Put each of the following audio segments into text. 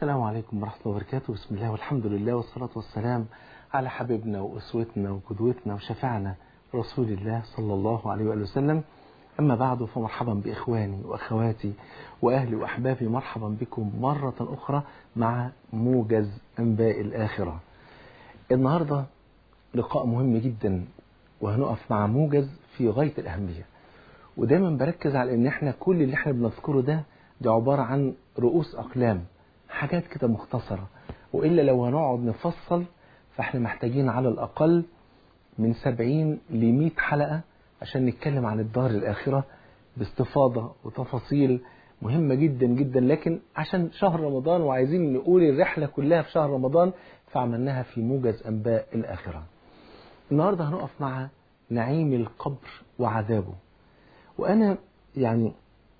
السلام عليكم ورحمة الله وبركاته بسم الله والحمد لله والصلاة والسلام على حبيبنا وأسوتنا وقدوتنا وشفعنا رسول الله صلى الله عليه وآله وسلم أما بعد فمرحبا بإخواني وأخواتي وأهلي وأحبابي مرحبا بكم مرة أخرى مع موجز أنباء الآخرة النهاردة لقاء مهم جدا وهنقف مع موجز في غاية الأهمية ودايما بركز على ان احنا كل اللي احنا بنذكره ده ده عبارة عن رؤوس أقلام حاجات كده مختصرة وإلا لو هنقعد نفصل فاحنا محتاجين على الأقل من 70 ل 100 حلقة عشان نتكلم عن الدار الآخرة باستفاضة وتفاصيل مهمة جدا جدا لكن عشان شهر رمضان وعايزين نقول الرحلة كلها في شهر رمضان فعملناها في موجز أنباء الآخرة النهاردة هنقف مع نعيم القبر وعذابه وأنا يعني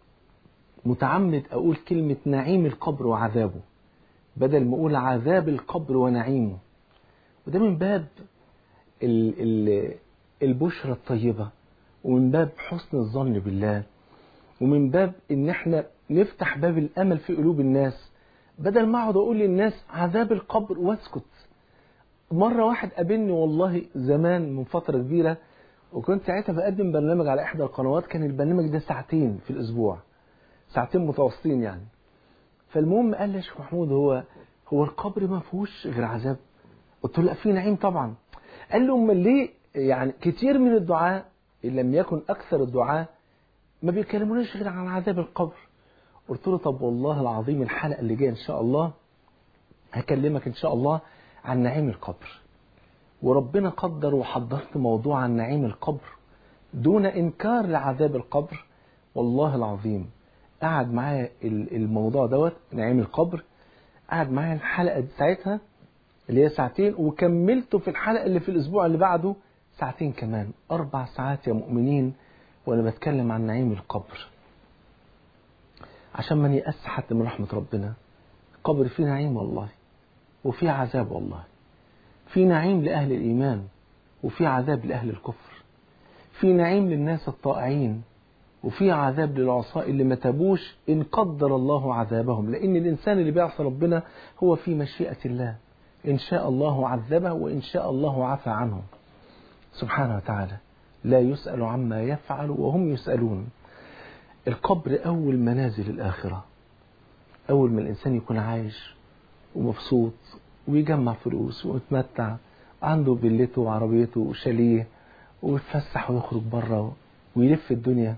متعمد أقول كلمة نعيم القبر وعذابه بدل ما أقول عذاب القبر ونعيمه وده من باب ال ال البشرى الطيبة ومن باب حسن الظن بالله ومن باب ان احنا نفتح باب الامل في قلوب الناس بدل ما اقعد اقول للناس عذاب القبر واسكت مرة واحد قابلني والله زمان من فترة كبيرة وكنت ساعتها بقدم برنامج على احدى القنوات كان البرنامج ده ساعتين في الاسبوع ساعتين متواصلين يعني فالمهم قال لي يا شيخ محمود هو هو القبر ما فيهوش غير عذاب قلت له لا في نعيم طبعا قال له امال ليه يعني كتير من الدعاء ان لم يكن اكثر الدعاء ما بيكلموناش غير عن عذاب القبر قلت له طب والله العظيم الحلقه اللي جايه ان شاء الله هكلمك ان شاء الله عن نعيم القبر وربنا قدر وحضرت موضوع عن نعيم القبر دون انكار لعذاب القبر والله العظيم قعد معايا الموضوع دوت نعيم القبر قعد معايا الحلقه دي ساعتها اللي هي ساعتين وكملته في الحلقه اللي في الاسبوع اللي بعده ساعتين كمان اربع ساعات يا مؤمنين وانا بتكلم عن نعيم القبر عشان ما نيأس حد من رحمه ربنا القبر فيه نعيم والله وفيه عذاب والله في نعيم لأهل الإيمان وفي عذاب لأهل الكفر في نعيم للناس الطائعين وفي عذاب للعصاء اللي ما تابوش إن قدر الله عذابهم لأن الإنسان اللي بيعصى ربنا هو في مشيئة الله إن شاء الله عذبه وإن شاء الله عفى عنه سبحانه وتعالى لا يسأل عما يفعل وهم يسألون القبر أول منازل الآخرة أول ما الإنسان يكون عايش ومبسوط ويجمع فلوس ويتمتع عنده فيلته وعربيته وشاليه ويتفسح ويخرج بره ويلف الدنيا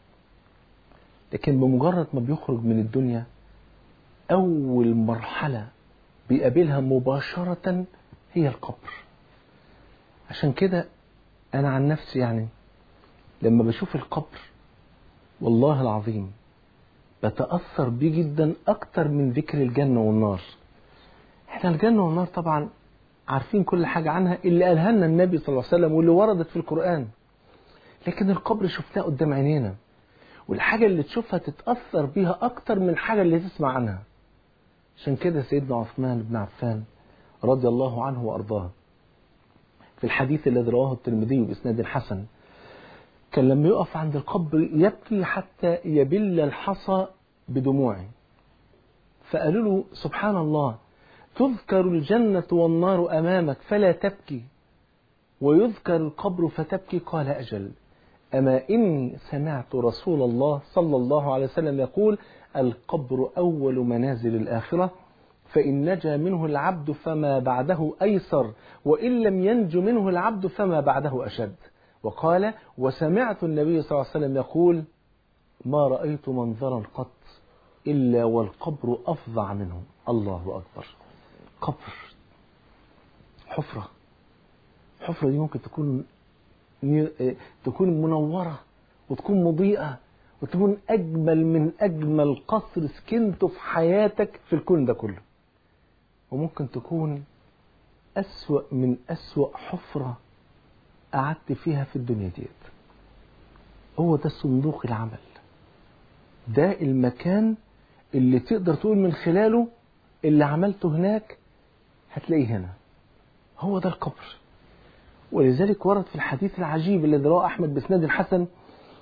لكن بمجرد ما بيخرج من الدنيا أول مرحلة بيقابلها مباشرة هي القبر عشان كده أنا عن نفسي يعني لما بشوف القبر والله العظيم بتأثر بيه جدا أكتر من ذكر الجنة والنار احنا الجنة والنار طبعا عارفين كل حاجة عنها اللي قالها لنا النبي صلى الله عليه وسلم واللي وردت في القرآن لكن القبر شفناه قدام عينينا والحاجة اللي تشوفها تتأثر بيها أكتر من الحاجة اللي تسمع عنها عشان كده سيدنا عثمان بن عفان رضي الله عنه وأرضاه في الحديث الذي رواه الترمذي بإسناد حسن كان لما يقف عند القبر يبكي حتى يبل الحصى بدموعه فقالوا له سبحان الله تذكر الجنة والنار أمامك فلا تبكي ويذكر القبر فتبكي قال أجل أما إني سمعت رسول الله صلى الله عليه وسلم يقول القبر أول منازل الآخرة فإن نجا منه العبد فما بعده أيسر وإن لم ينج منه العبد فما بعده أشد وقال وسمعت النبي صلى الله عليه وسلم يقول ما رأيت منظرا قط إلا والقبر أفظع منه الله أكبر قبر حفرة الحفرة دي ممكن تكون تكون منورة وتكون مضيئة وتكون أجمل من أجمل قصر سكنته في حياتك في الكون ده كله وممكن تكون أسوأ من أسوأ حفرة قعدت فيها في الدنيا ديت هو ده صندوق العمل ده المكان اللي تقدر تقول من خلاله اللي عملته هناك هتلاقيه هنا هو ده القبر ولذلك ورد في الحديث العجيب الذي رواه أحمد بسناد الحسن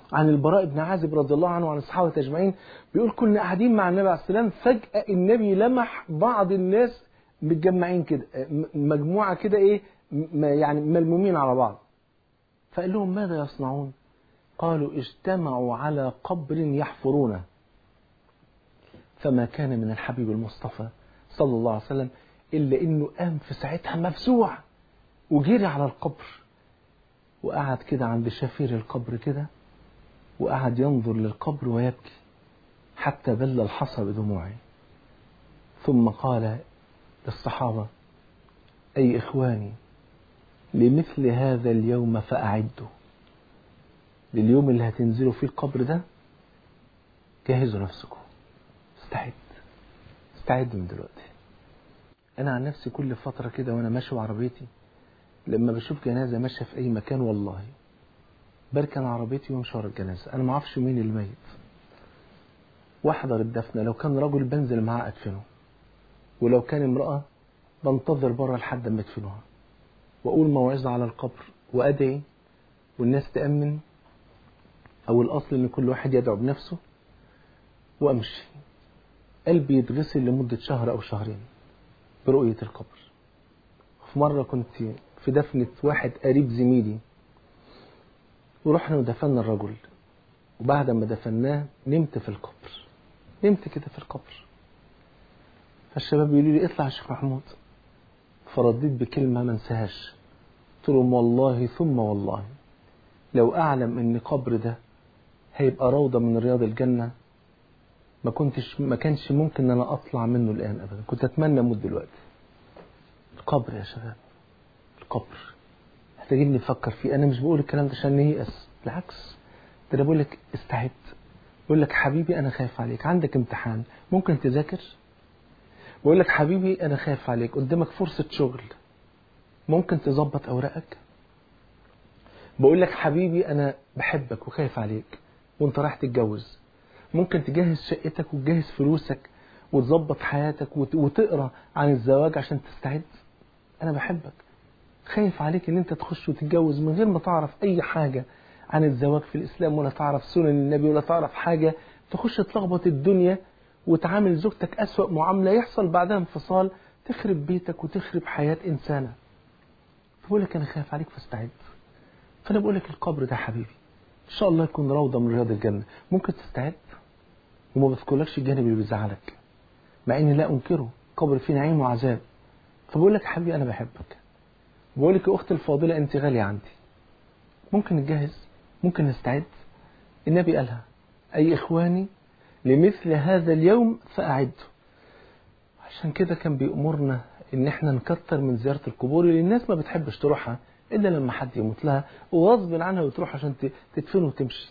عن البراء بن عازب رضي الله عنه وعن الصحابة أجمعين بيقول كنا قاعدين مع النبي عليه السلام فجأة النبي لمح بعض الناس متجمعين كده مجموعة كده إيه يعني ملمومين على بعض فقال لهم ماذا يصنعون قالوا اجتمعوا على قبر يحفرونه فما كان من الحبيب المصطفى صلى الله عليه وسلم إلا إنه قام في ساعتها مفزوع وجري على القبر وقعد كده عند شفير القبر كده وقعد ينظر للقبر ويبكي حتى بل الحصى بدموعه ثم قال للصحابة أي إخواني لمثل هذا اليوم فأعدوا لليوم اللي هتنزلوا فيه القبر ده جهزوا نفسكم استعد استعد من دلوقتي انا عن نفسي كل فترة كده وانا ماشي بعربيتي لما بشوف جنازة ماشية في اي مكان والله بركن عربيتي وامشي ورا الجنازة انا ما اعرفش مين الميت واحضر الدفنة لو كان رجل بنزل معاه ادفنه ولو كان امرأة بنتظر بره لحد ما يدفنوها واقول موعظة على القبر وادعي والناس تأمن او الاصل ان كل واحد يدعو بنفسه وامشي قلبي يتغسل لمدة شهر أو شهرين برؤية القبر في مرة كنت في دفنة واحد قريب زميلي ورحنا ودفنا الرجل وبعد ما دفناه نمت في القبر نمت كده في القبر فالشباب يقولوا لي اطلع يا شيخ محمود فرديت بكلمة ما انساهاش قلت لهم والله ثم والله لو أعلم إن قبر ده هيبقى روضة من رياض الجنة ما كنتش ما كانش ممكن ان انا اطلع منه الان ابدا كنت اتمنى اموت دلوقتي القبر يا شباب القبر محتاجين نفكر فيه انا مش بقول الكلام ده عشان نيأس بالعكس ده انا بقول لك استعد بقول لك حبيبي انا خايف عليك عندك امتحان ممكن تذاكر بقول لك حبيبي انا خايف عليك قدامك فرصة شغل ممكن تظبط اوراقك بقول لك حبيبي انا بحبك وخايف عليك وانت رايح تتجوز ممكن تجهز شقتك وتجهز فلوسك وتظبط حياتك وتقرا عن الزواج عشان تستعد انا بحبك خايف عليك ان انت تخش وتتجوز من غير ما تعرف اي حاجة عن الزواج في الاسلام ولا تعرف سنن النبي ولا تعرف حاجة تخش تلخبط الدنيا وتعامل زوجتك اسوأ معاملة يحصل بعدها انفصال تخرب بيتك وتخرب حياة انسانة بقول لك انا خايف عليك فاستعد فانا بقول لك القبر ده حبيبي ان شاء الله يكون روضة من رياض الجنة ممكن تستعد وما بذكرلكش الجانب اللي بيزعلك مع اني لا انكره قبر فيه نعيم وعذاب فبقول لك حبيبي انا بحبك بقول لك يا اختي الفاضله انت غاليه عندي ممكن نتجهز ممكن نستعد النبي قالها اي اخواني لمثل هذا اليوم فاعدوا عشان كده كان بيأمرنا ان احنا نكتر من زياره القبور اللي الناس ما بتحبش تروحها الا لما حد يموت لها وغصب عنها وتروح عشان تدفن وتمشي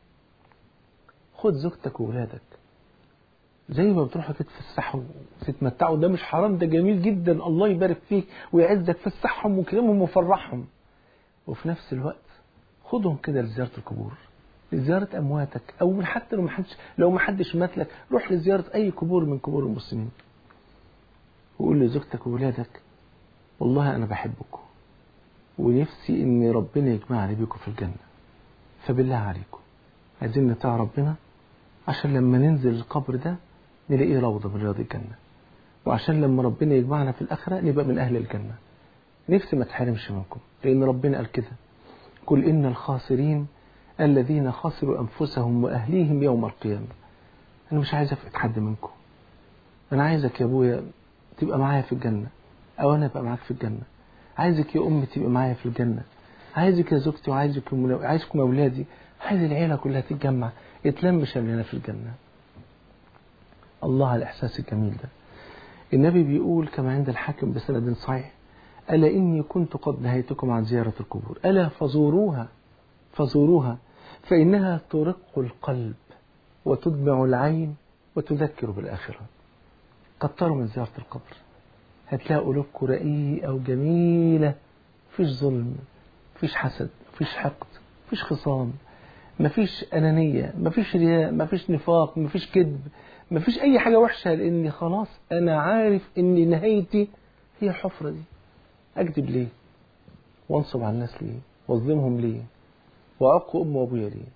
خد زوجتك وولادك زي ما بتروحوا تتفسحوا وتتمتعوا ده مش حرام ده جميل جدا الله يبارك فيك ويعزك فسحهم وكرمهم وفرحهم وفي نفس الوقت خدهم كده لزيارة القبور لزيارة أمواتك أو حتى لو ما حدش لو ما حدش مات لك روح لزيارة أي قبور من قبور المسلمين وقول لزوجتك وولادك والله أنا بحبكم ونفسي إن ربنا يجمعني بيكم في الجنة فبالله عليكم عايزين نطاع ربنا عشان لما ننزل القبر ده نلاقيه روضة من رياض الجنة وعشان لما ربنا يجمعنا في الآخرة نبقى من أهل الجنة نفسي ما تحرمش منكم لأن ربنا قال كده قل إن الخاسرين الذين خسروا أنفسهم وأهليهم يوم القيامة أنا مش عايز أفقد حد منكم أنا عايزك يا أبويا تبقى معايا في الجنة أو أنا أبقى معاك في الجنة عايزك يا أمي تبقى معايا في الجنة عايزك يا زوجتي وعايزك عايزكم أولادي عايز العيلة كلها تتجمع يتلم شملنا في الجنة الله على الإحساس الجميل ده النبي بيقول كما عند الحاكم بسند صحيح ألا إني كنت قد نهيتكم عن زيارة القبور ألا فزوروها فزوروها فإنها ترق القلب وتدمع العين وتذكر بالآخرة كتروا من زيارة القبر هتلاقوا قلوبكم رقيقة وجميلة فيش ظلم فيش حسد فيش حقد فيش خصام مفيش أنانية مفيش رياء مفيش نفاق مفيش كذب مفيش أي حاجة وحشة لأني خلاص أنا عارف إن نهايتي هي الحفرة دي أكذب ليه وانصب على الناس ليه واظلمهم ليه وأعق أم وأبويا ليه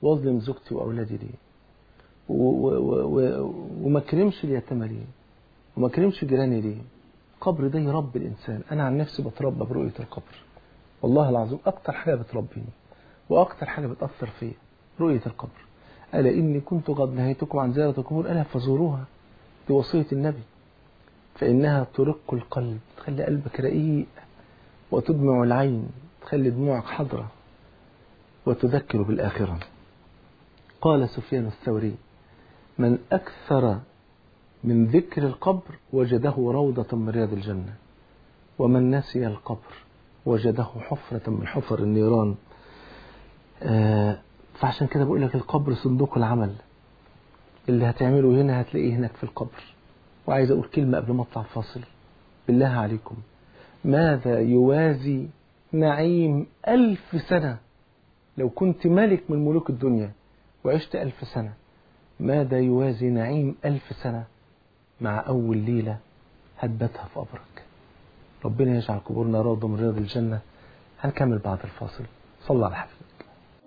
واظلم زوجتي واولادي ليه و- و- و- و- وما اكرمش اليتامى ليه وما اكرمش جيراني ليه القبر ده يربي الانسان انا عن نفسي بتربى برؤيه القبر والله العظيم اكتر حاجه بتربيني واكتر حاجه بتاثر فيا رؤيه القبر الا اني كنت قد نهيتكم عن زياره القبور الا فزوروها دي وصيه النبي فانها ترق القلب تخلي قلبك رقيق وتدمع العين تخلي دموعك حضره وتذكر بالاخره قال سفيان الثوري من اكثر من ذكر القبر وجده روضة من رياض الجنة ومن نسي القبر وجده حفرة من حفر النيران آه فعشان كده بقول لك القبر صندوق العمل اللي هتعمله هنا هتلاقيه هناك في القبر وعايز أقول كلمة قبل ما أطلع الفاصل بالله عليكم ماذا يوازي نعيم ألف سنة لو كنت ملك من ملوك الدنيا وعشت ألف سنة ماذا يوازي نعيم ألف سنة مع أول ليلة هتباتها في قبرك ربنا يجعل قبورنا روضة من رياض الجنة هنكمل بعد الفاصل صلى على حبيبك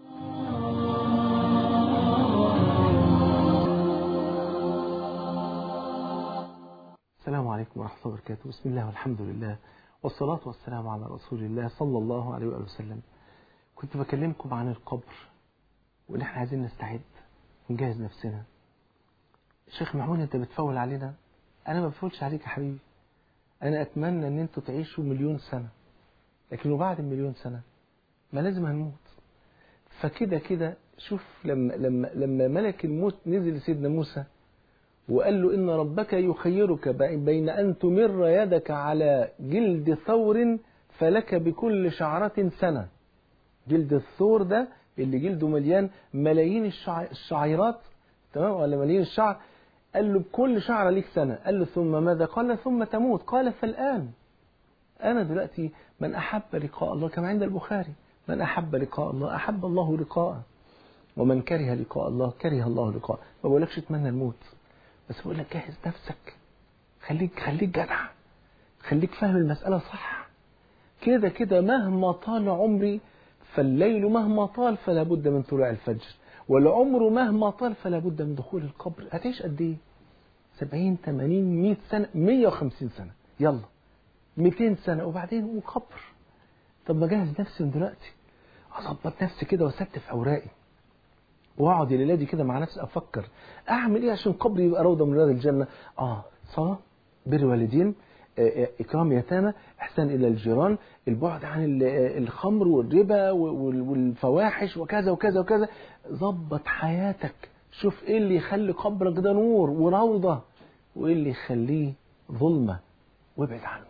السلام عليكم ورحمة الله وبركاته بسم الله والحمد لله والصلاة والسلام على رسول الله صلى الله عليه وآله وسلم كنت بكلمكم عن القبر وإن احنا عايزين نستعد ونجهز نفسنا الشيخ محمود انت بتفول علينا انا ما بفولش عليك يا حبيبي انا اتمنى ان انتوا تعيشوا مليون سنة لكن وبعد المليون سنة ما لازم هنموت فكده كده شوف لما لما لما ملك الموت نزل لسيدنا موسى وقال له ان ربك يخيرك بين ان تمر يدك على جلد ثور فلك بكل شعرة سنة جلد الثور ده اللي جلده مليان ملايين الشع... الشعيرات تمام ولا ملايين الشعر قال له بكل شعرة ليك سنة قال له ثم ماذا قال ثم تموت قال فالآن أنا دلوقتي من أحب لقاء الله كما عند البخاري من أحب لقاء الله أحب الله لقاءه ومن كره لقاء الله كره الله لقاءه ما بقولكش اتمنى الموت بس بقول لك جهز نفسك خليك خليك جدع خليك فاهم المسألة صح كده كده مهما طال عمري فالليل مهما طال فلا بد من طلوع الفجر والعمر مهما طال فلا بد من دخول القبر هتعيش قد ايه 70 80 100 سنة 150 سنة يلا 200 سنة وبعدين وقبر طب ما اجهز نفسي من دلوقتي اظبط نفسي كده واستف اوراقي واقعد الليله دي كده مع نفسي افكر اعمل ايه عشان قبري يبقى روضه من رياض الجنه اه صلاه بر والدين إكرام يتامى إحسان إلى الجيران البعد عن الخمر والربا والفواحش وكذا وكذا وكذا ظبط حياتك شوف إيه اللي يخلي قبرك ده نور وروضة وإيه اللي يخليه ظلمة وابعد عنه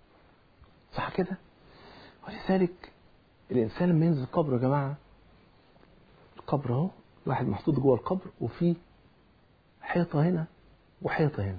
صح كده ولذلك الإنسان لما ينزل قبره يا جماعة القبر أهو واحد محطوط جوه القبر وفيه حيطة هنا وحيطة هنا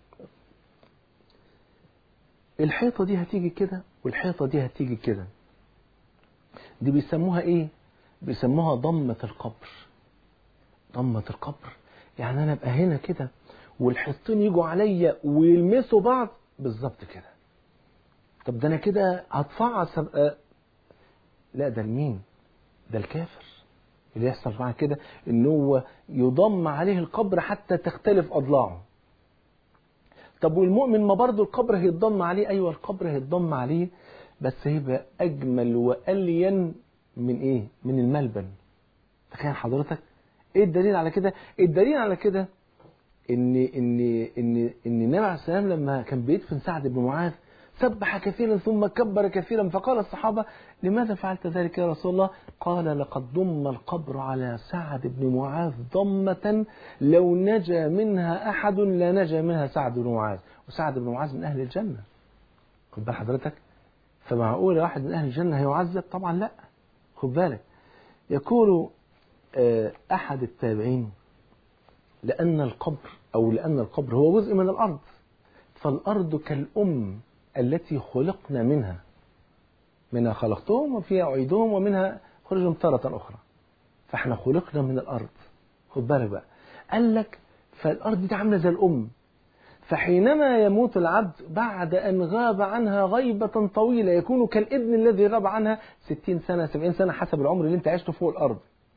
الحيطة دي هتيجي كده والحيطة دي هتيجي كده دي بيسموها ايه بيسموها ضمة القبر ضمة القبر يعني انا ابقى هنا كده والحيطتين يجوا عليا ويلمسوا بعض بالظبط كده طب ده انا كده هتفعص ابقى لا ده لمين ده الكافر اللي يحصل معاه كده ان هو يضم عليه القبر حتى تختلف اضلاعه طب والمؤمن ما برضه القبر هيتضم عليه ايوه القبر هيتضم عليه بس هيبقى اجمل والين من ايه من الملبن تخيل حضرتك ايه الدليل على كده الدليل على كده ان ان ان ان النبي عليه السلام لما كان بيدفن سعد بن معاذ سبح كثيرا ثم كبر كثيرا فقال الصحابة لماذا فعلت ذلك يا رسول الله قال لقد ضم القبر على سعد بن معاذ ضمة لو نجا منها أحد لنجا منها سعد بن معاذ وسعد بن معاذ من أهل الجنة خد بال حضرتك فمعقول واحد من أهل الجنة هيعذب طبعا لا خد بالك يقول أحد التابعين لأن القبر أو لأن القبر هو جزء من الأرض فالأرض كالأم التي خلقنا منها منها خلقتهم وفيها أعيدهم ومنها خرجهم تارة أخرى فاحنا خلقنا من الأرض خد بالك بقى قال لك فالأرض دي عاملة زي الأم فحينما يموت العبد بعد أن غاب عنها غيبة طويلة يكون كالابن الذي غاب عنها ستين سنة سبعين سنة حسب العمر اللي انت عشته فوق الأرض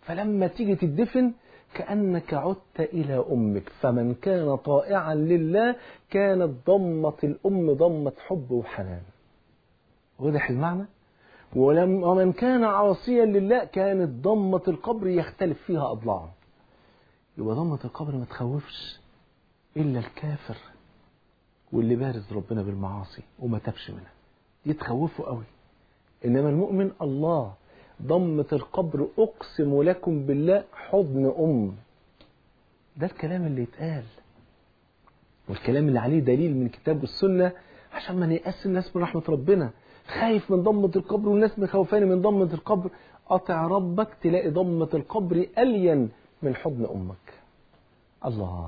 فلما تيجي تدفن كأنك عدت إلى أمك فمن كان طائعا لله كانت ضمة الأم ضمة حب وحنان واضح المعنى ولم ومن كان عاصيا لله كانت ضمة القبر يختلف فيها أضلاعه يبقى ضمة القبر ما تخوفش إلا الكافر واللي بارز ربنا بالمعاصي وما تبش منها دي تخوفه قوي إنما المؤمن الله ضمة القبر أقسم لكم بالله حضن أم ده الكلام اللي يتقال والكلام اللي عليه دليل من كتاب السنة عشان ما نيأس الناس من رحمة ربنا خايف من ضمة القبر والناس مخوفاني من ضمة القبر قطع ربك تلاقي ضمة القبر ألين من حضن أمك الله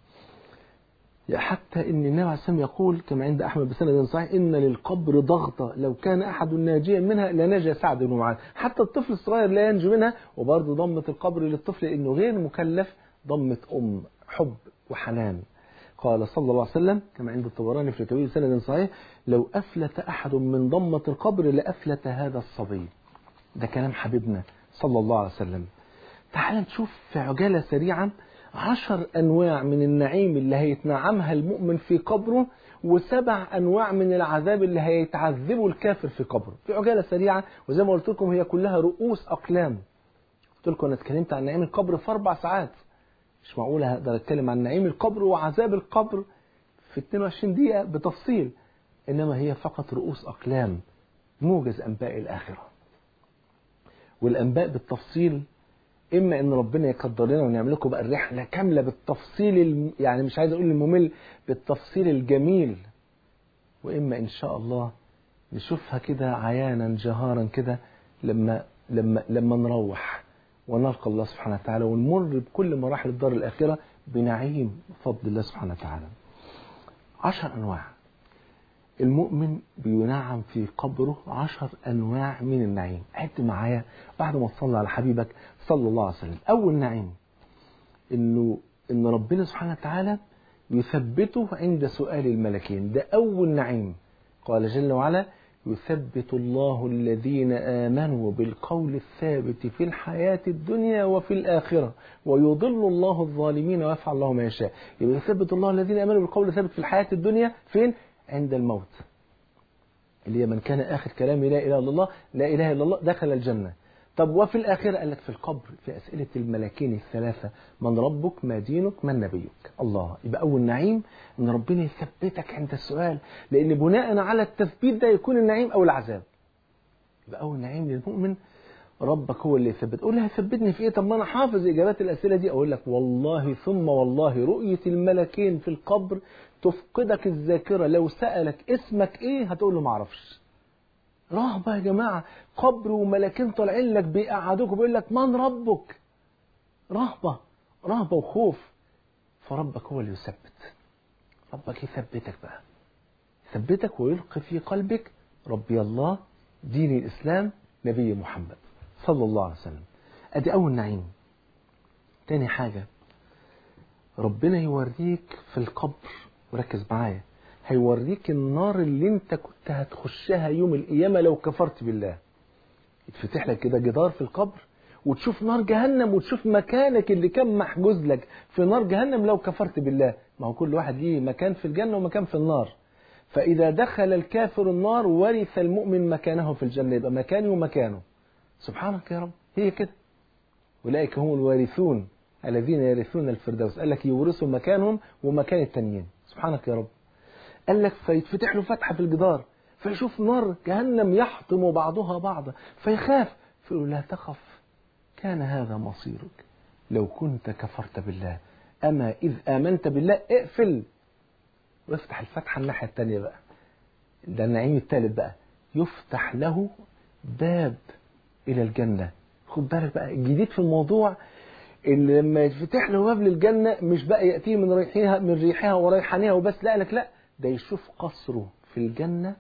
حتى ان النبي عليه الصلاه يقول كما عند احمد بسند صحيح ان للقبر ضغطه لو كان احد ناجيا منها لنجا سعد بن معاذ حتى الطفل الصغير لا ينجو منها وبرضه ضمه القبر للطفل انه غير مكلف ضمه ام حب وحنان قال صلى الله عليه وسلم كما عند الطبراني في كبير سند صحيح لو افلت احد من ضمه القبر لافلت هذا الصبي ده كلام حبيبنا صلى الله عليه وسلم تعال نشوف في عجاله سريعه عشر أنواع من النعيم اللي هيتنعمها المؤمن في قبره وسبع أنواع من العذاب اللي هيتعذبه الكافر في قبره في عجالة سريعة وزي ما قلت لكم هي كلها رؤوس أقلام قلت لكم أنا اتكلمت عن نعيم القبر في أربع ساعات مش معقول هقدر أتكلم عن نعيم القبر وعذاب القبر في 22 دقيقة بتفصيل إنما هي فقط رؤوس أقلام موجز أنباء الآخرة والأنباء بالتفصيل اما ان ربنا يقدر لنا ونعمل لكم بقى الرحله كامله بالتفصيل الم... يعني مش عايز اقول الممل بالتفصيل الجميل واما ان شاء الله نشوفها كده عيانا جهارا كده لما لما لما نروح ونلقى الله سبحانه وتعالى ونمر بكل مراحل الدار الاخره بنعيم بفضل الله سبحانه وتعالى. عشر انواع المؤمن بينعم في قبره عشر أنواع من النعيم عد معايا بعد ما تصلي على حبيبك صلى الله عليه وسلم أول نعيم إنه إن ربنا سبحانه وتعالى يثبته عند سؤال الملكين ده أول نعيم قال جل وعلا يثبت الله الذين آمنوا بالقول الثابت في الحياة الدنيا وفي الآخرة ويضل الله الظالمين ويفعل الله ما يشاء يبقى يثبت الله الذين آمنوا بالقول الثابت في الحياة الدنيا فين؟ عند الموت اللي هي من كان آخر كلامه لا إله إلا الله لا إله إلا الله دخل الجنة طب وفي الآخرة قال لك في القبر في أسئلة الملاكين الثلاثة من ربك ما دينك من نبيك الله يبقى أول نعيم إن ربنا يثبتك عند السؤال لأن بناء على التثبيت ده يكون النعيم أو العذاب يبقى أول نعيم للمؤمن ربك هو اللي يثبت قول لي هيثبتني في ايه طب ما انا حافظ اجابات الاسئله دي اقول لك والله ثم والله رؤيه الملكين في القبر تفقدك الذاكره لو سالك اسمك ايه هتقول له ما اعرفش رهبه يا جماعه قبر وملكين طالعين لك بيقعدوك وبيقول لك من ربك رهبه رهبه وخوف فربك هو اللي يثبت ربك يثبتك بقى يثبتك ويلقي في قلبك ربي الله دين الاسلام نبي محمد صلى الله عليه وسلم ادي اول نعيم تاني حاجه ربنا يوريك في القبر وركز معايا هيوريك النار اللي انت كنت هتخشها يوم القيامه لو كفرت بالله يتفتح لك كده جدار في القبر وتشوف نار جهنم وتشوف مكانك اللي كان محجوز لك في نار جهنم لو كفرت بالله ما هو كل واحد ليه مكان في الجنه ومكان في النار فإذا دخل الكافر النار ورث المؤمن مكانه في الجنة يبقى مكاني ومكانه سبحانك يا رب هي كده أولئك هم الوارثون الذين يرثون الفردوس قال لك يورثوا مكانهم ومكان التانيين سبحانك يا رب قال لك فيتفتح له فتحة في الجدار فيشوف نار جهنم يحطم بعضها بعضا فيخاف فيقول لا تخف كان هذا مصيرك لو كنت كفرت بالله أما إذ آمنت بالله اقفل ويفتح الفتحة الناحية التانية بقى ده النعيم الثالث بقى يفتح له باب إلى الجنة خد بالك بقى الجديد في الموضوع إن لما يفتح له باب للجنة مش بقى يأتيه من ريحها من ريحها وريحانها وبس لا لك لا ده يشوف قصره في الجنة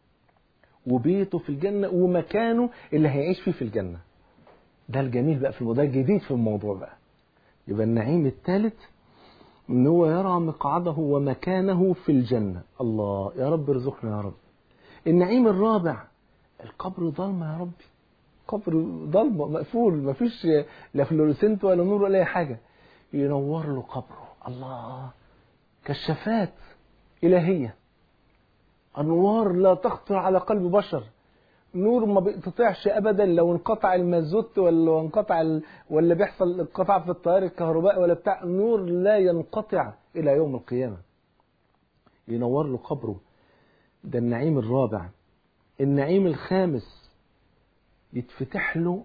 وبيته في الجنة ومكانه اللي هيعيش فيه في الجنة ده الجميل بقى في الموضوع ده الجديد في الموضوع بقى يبقى النعيم الثالث ان هو يرى مقعده ومكانه في الجنة الله يا رب ارزقنا يا رب النعيم الرابع القبر ضلمة يا ربي قبر ضلمه مقفول مفيش لا فلوريسنت ولا نور ولا اي حاجه ينور له قبره الله كشافات الهيه انوار لا تخطر على قلب بشر نور ما بيقتطعش ابدا لو انقطع المازوت ولا لو انقطع ال... ولا بيحصل انقطاع في التيار الكهربائي ولا بتاع نور لا ينقطع الى يوم القيامه ينور له قبره ده النعيم الرابع النعيم الخامس يتفتح له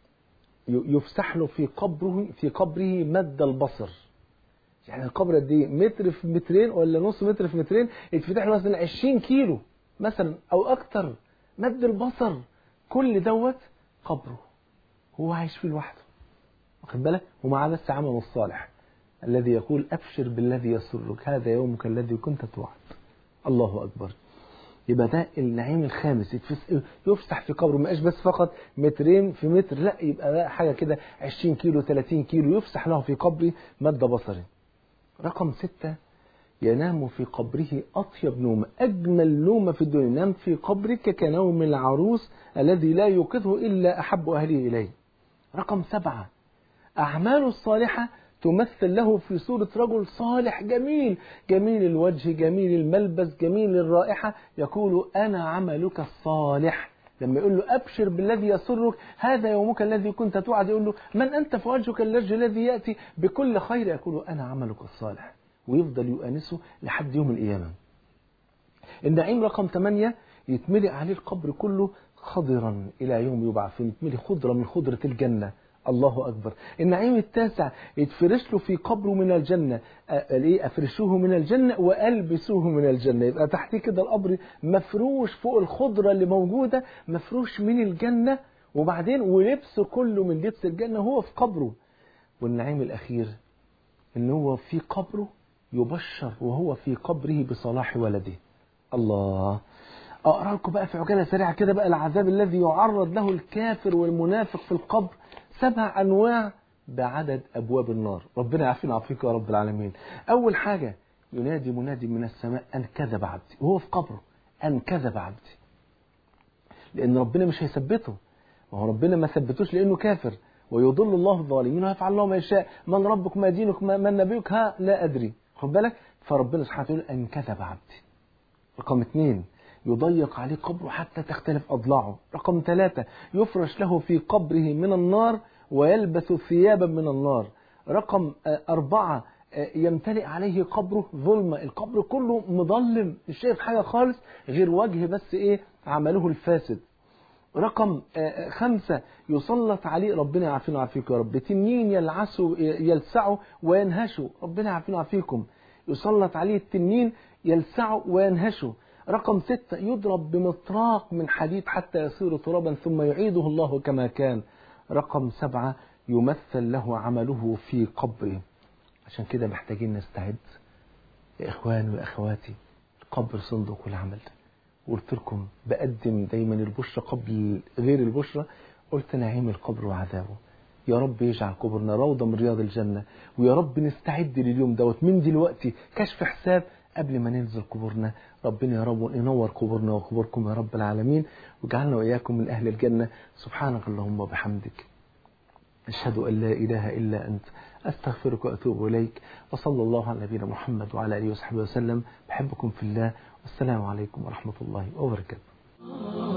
يفسح له في قبره في قبره مد البصر يعني القبر قد ايه متر في مترين ولا نص متر في مترين يتفتح له مثلا 20 كيلو مثلا او اكتر مد البصر كل دوت قبره هو عايش فيه لوحده واخد بالك ومعاه بس عمله الصالح الذي يقول ابشر بالذي يسرك هذا يومك الذي كنت توعد الله اكبر يبقى ده النعيم الخامس يفسح في قبره ما بس فقط مترين في متر لا يبقى بقى حاجه كده 20 كيلو 30 كيلو يفسح له في قبره مد بصري رقم ستة ينام في قبره أطيب نوم أجمل نوم في الدنيا نام في قبرك كنوم العروس الذي لا يوقظه إلا أحب أهله إليه رقم سبعة أعماله الصالحة تمثل له في صورة رجل صالح جميل جميل الوجه جميل الملبس جميل الرائحة يقول أنا عملك الصالح لما يقول له أبشر بالذي يسرك هذا يومك الذي كنت توعد يقول له من أنت فوجهك اللج الذي يأتي بكل خير يقول أنا عملك الصالح ويفضل يؤانسه لحد يوم القيامة النعيم رقم 8 يتملئ عليه القبر كله خضرا إلى يوم يبعث يتملئ خضرة من خضرة الجنة الله أكبر النعيم التاسع يتفرش له في قبره من الجنة ايه أفرشوه من الجنة وألبسوه من الجنة يبقى تحتيه كده القبر مفروش فوق الخضرة اللي موجودة مفروش من الجنة وبعدين ولبسه كله من لبس الجنة هو في قبره والنعيم الأخير إن هو في قبره يبشر وهو في قبره بصلاح ولده الله أقرأ لكم بقى في عجالة سريعة كده بقى العذاب الذي يعرض له الكافر والمنافق في القبر سبع أنواع بعدد أبواب النار ربنا يعافينا ويعافيك يا رب العالمين أول حاجة ينادي منادي من السماء أن كذب عبدي وهو في قبره أن كذب عبدي لأن ربنا مش هيثبته ما هو ربنا ما ثبتوش لأنه كافر ويضل الله الظالمين ويفعل الله ما يشاء من ربك ما دينك ما من نبيك ها لا أدري خد بالك فربنا سبحانه وتعالى أن كذب عبدي رقم اثنين يضيق عليه قبره حتى تختلف أضلاعه رقم ثلاثة يفرش له في قبره من النار ويلبس ثيابا من النار رقم أربعة يمتلئ عليه قبره ظلمة القبر كله مظلم مش شايف حاجة خالص غير وجه بس إيه عمله الفاسد رقم خمسة يسلط عليه ربنا يعافينا ويعافيكم يا رب تنين يلعسه يلسعه وينهشه ربنا يعافينا ويعافيكم يسلط عليه التنين يلسعه وينهشه رقم ستة يضرب بمطراق من حديد حتى يصير ترابا ثم يعيده الله كما كان رقم سبعة يمثل له عمله في قبره عشان كده محتاجين نستعد يا إخواني وأخواتي القبر صندوق العمل قلت لكم بقدم دايما البشرى قبل غير البشرى قلت نعيم القبر وعذابه يا رب يجعل قبرنا روضة من رياض الجنة ويا رب نستعد لليوم دوت من دلوقتي كشف حساب قبل ما ننزل قبورنا ربنا يا رب ينور قبورنا وقبوركم يا رب العالمين واجعلنا وإياكم من أهل الجنة سبحانك اللهم وبحمدك أشهد أن لا إله إلا أنت أستغفرك وأتوب إليك وصلى الله على نبينا محمد وعلى آله وصحبه وسلم بحبكم في الله والسلام عليكم ورحمة الله وبركاته